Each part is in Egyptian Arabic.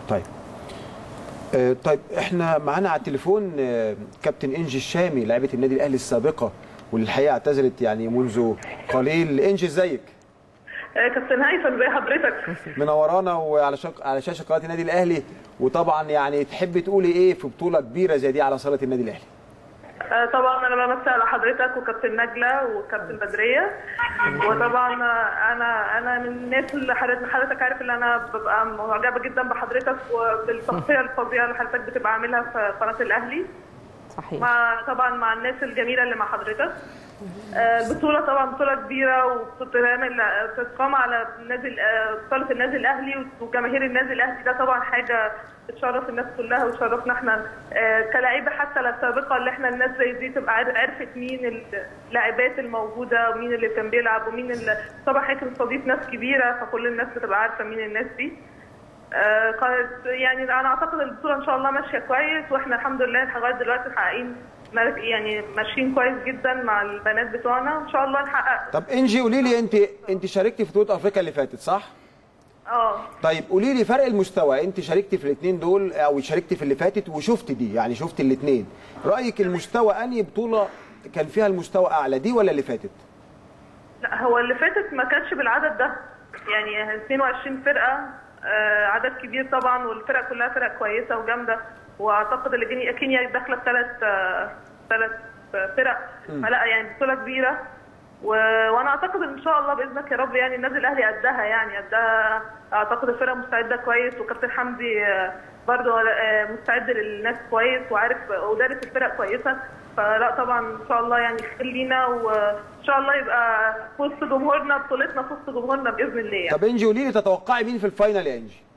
طيب آه، طيب احنا معانا على التليفون آه، كابتن انجي الشامي لاعبه النادي الاهلي السابقه واللي الحقيقه اعتزلت يعني منذ قليل انجي ازيك آه، كابتن هيثم زي حضرتك منورانا وعلى شق... على شاشه قناه النادي الاهلي وطبعا يعني تحبي تقولي ايه في بطوله كبيره زي دي على صاله النادي الاهلي آه، طبعا انا بمسي على حضرتك وكابتن نجله وكابتن بدريه وطبعا آه، انا انا من الناس اللي حضرتك حضرتك عارف ان انا ببقى معجبه جدا بحضرتك وبالتغطيه الفظيعه اللي حضرتك بتبقى عاملها في قناه الاهلي صحيح مع طبعا مع الناس الجميله اللي مع حضرتك آه، البطوله طبعا بطوله كبيره وبتتعمل بتتقام على النادي ال- آه، بطوله النادي الاهلي وجماهير النادي الاهلي ده طبعا حاجه بتشرف الناس كلها وتشرفنا احنا آه، كلاعيبه حتى السابقه اللي احنا الناس زي دي تبقى عار- عرفت مين اللاعبات الموجوده ومين اللي كان بيلعب ومين اللي طبعا حضرتك مستضيف ناس كبيره فكل الناس بتبقى عارفه مين الناس دي آه، قالت يعني انا اعتقد البطوله ان شاء الله ماشيه كويس واحنا الحمد لله لغايه دلوقتي محققين مر- يعني ماشيين كويس جدا مع البنات بتوعنا وان شاء الله نحقق طب انجي قولي لي انت انت شاركتي في بطوله افريقيا اللي فاتت صح اه طيب قولي لي فرق المستوى انت شاركتي في الاثنين دول او شاركتي في اللي فاتت وشفت دي يعني شفت الاثنين رايك المستوى انهي بطوله كان فيها المستوى اعلى دي ولا اللي فاتت لا هو اللي فاتت ما كانش بالعدد ده يعني 22 فرقه آه، عدد كبير طبعا والفرق كلها فرق كويسه وجامده واعتقد اللي كينيا كينيا داخله بثلاث ثلاث فرق فلا يعني بطوله كبيره و... وانا اعتقد ان شاء الله باذنك يا رب يعني النادي الاهلي قدها يعني قدها اعتقد الفرقه مستعده كويس وكابتن حمدي آه، برضه آه، مستعد للناس كويس وعارف ودارس الفرق كويسه فلا طبعا ان شاء الله يعني خير لينا وان شاء الله يبقى في وسط جمهورنا بطولتنا في وسط جمهورنا باذن الله يعني. طب انجي قولي لي تتوقعي مين في الفاينل يا انجي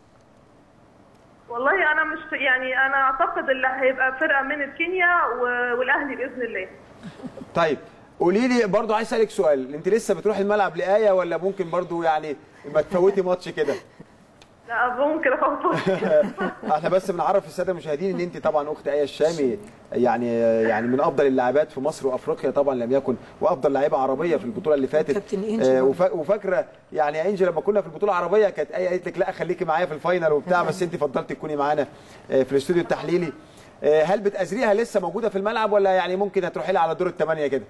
والله انا مش يعني انا اعتقد اللي هيبقى فرقه من الكينيا و- والاهلي باذن الله طيب قولي لي برضه عايز اسالك سؤال انت لسه بتروحي الملعب لايه ولا ممكن برضه يعني ما تفوتي ماتش كده لا ممكن افوت احنا بس بنعرف الساده المشاهدين ان انت طبعا اخت ايه الشامي يعني يعني من افضل اللاعبات في مصر وافريقيا طبعا لم يكن وافضل لاعيبه عربيه في البطوله اللي فاتت كابتن إنجي آه، وفا- وفاكره يعني يا انجي لما كنا في البطوله العربيه كانت ايه قالت لك لا خليكي معايا في الفاينل وبتاع بس انت فضلتي تكوني معانا آه، في الاستوديو التحليلي آه، هل بتأزريها لسه موجوده في الملعب ولا يعني ممكن هتروحي لها على دور الثمانيه كده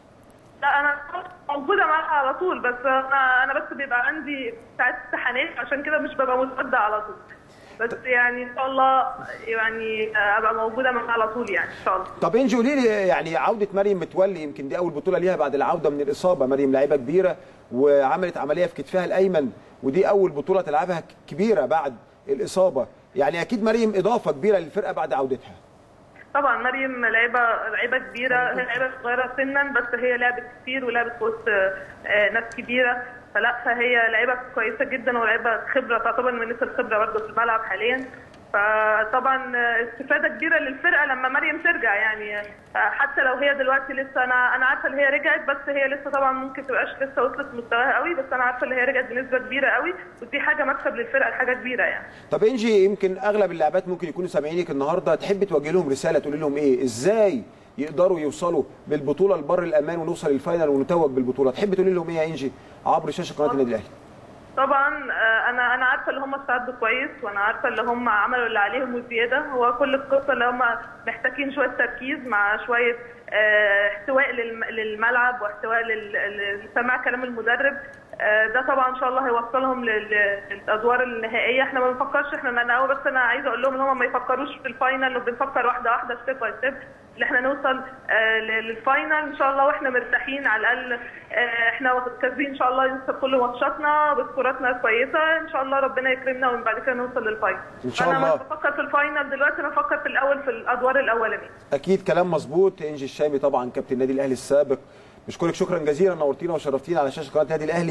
لا انا موجوده معاها على طول بس انا انا بس بيبقى عندي ساعات امتحانات عشان كده مش ببقى متواجده على طول بس يعني ان شاء الله يعني ابقى موجوده معاها على طول يعني ان شاء الله طب انجي قولي لي يعني عوده مريم متولي يمكن دي اول بطوله ليها بعد العوده من الاصابه مريم لعيبه كبيره وعملت عمليه في كتفها الايمن ودي اول بطوله تلعبها ك- كبيره بعد الاصابه يعني اكيد مريم اضافه كبيره للفرقه بعد عودتها طبعا مريم لعيبه لعيبه كبيره هي لعيبه صغيره سنا بس هي لعبت كتير ولعبت في وسط آه، ناس كبيره فلا فهي لعيبه كويسه جدا ولعيبه خبره تعتبر من الناس الخبره برضه في الملعب حاليا فطبعا آه، استفاده كبيره للفرقه لما مريم ترجع يعني آه، حتى لو هي دلوقتي لسه انا انا عارفه ان هي رجعت بس هي لسه طبعا ممكن تبقاش لسه وصلت مستواها قوي بس انا عارفه ان هي رجعت بنسبه كبيره قوي ودي حاجه مكسب للفرقه حاجه كبيره يعني طب انجي يمكن اغلب اللاعبات ممكن يكونوا سامعينك النهارده تحب توجه لهم رساله تقول لهم ايه ازاي يقدروا يوصلوا بالبطوله لبر الامان ونوصل للفاينل ونتوج بالبطوله تحب تقول لهم ايه يا انجي عبر شاشه قناه النادي الاهلي طبعا آه، انا انا عارفه اللي هم استعدوا كويس وانا عارفه اللي هم عملوا اللي عليهم وزياده هو كل القصه اللي هم محتاجين شويه تركيز مع شويه آه، احتواء للم- للملعب واحتواء لل- لسماع كلام المدرب آه، ده طبعا ان شاء الله هيوصلهم لل- للادوار النهائيه احنا ما بنفكرش احنا انا أول بس انا عايزه اقول لهم ان هم ما يفكروش في الفاينل وبنفكر واحده واحده ستيب باي ستيب اللي احنا نوصل آه، ل- للفاينل ان شاء الله واحنا مرتاحين على الاقل آه، احنا كاسبين ان شاء الله نكسب كل ماتشاتنا بسكوراتنا كويسه ان شاء الله ربنا يكرمنا ومن بعد كده نوصل للفاينل إن شاء انا الله. مش بفكر في الفاينل دلوقتي انا بفكر في الاول في الادوار الاولانيه اكيد كلام مظبوط انجي الشامي طبعا كابتن النادي الاهلي السابق بشكرك شكرا جزيلا نورتينا وشرفتينا على شاشه قناه النادي الاهلي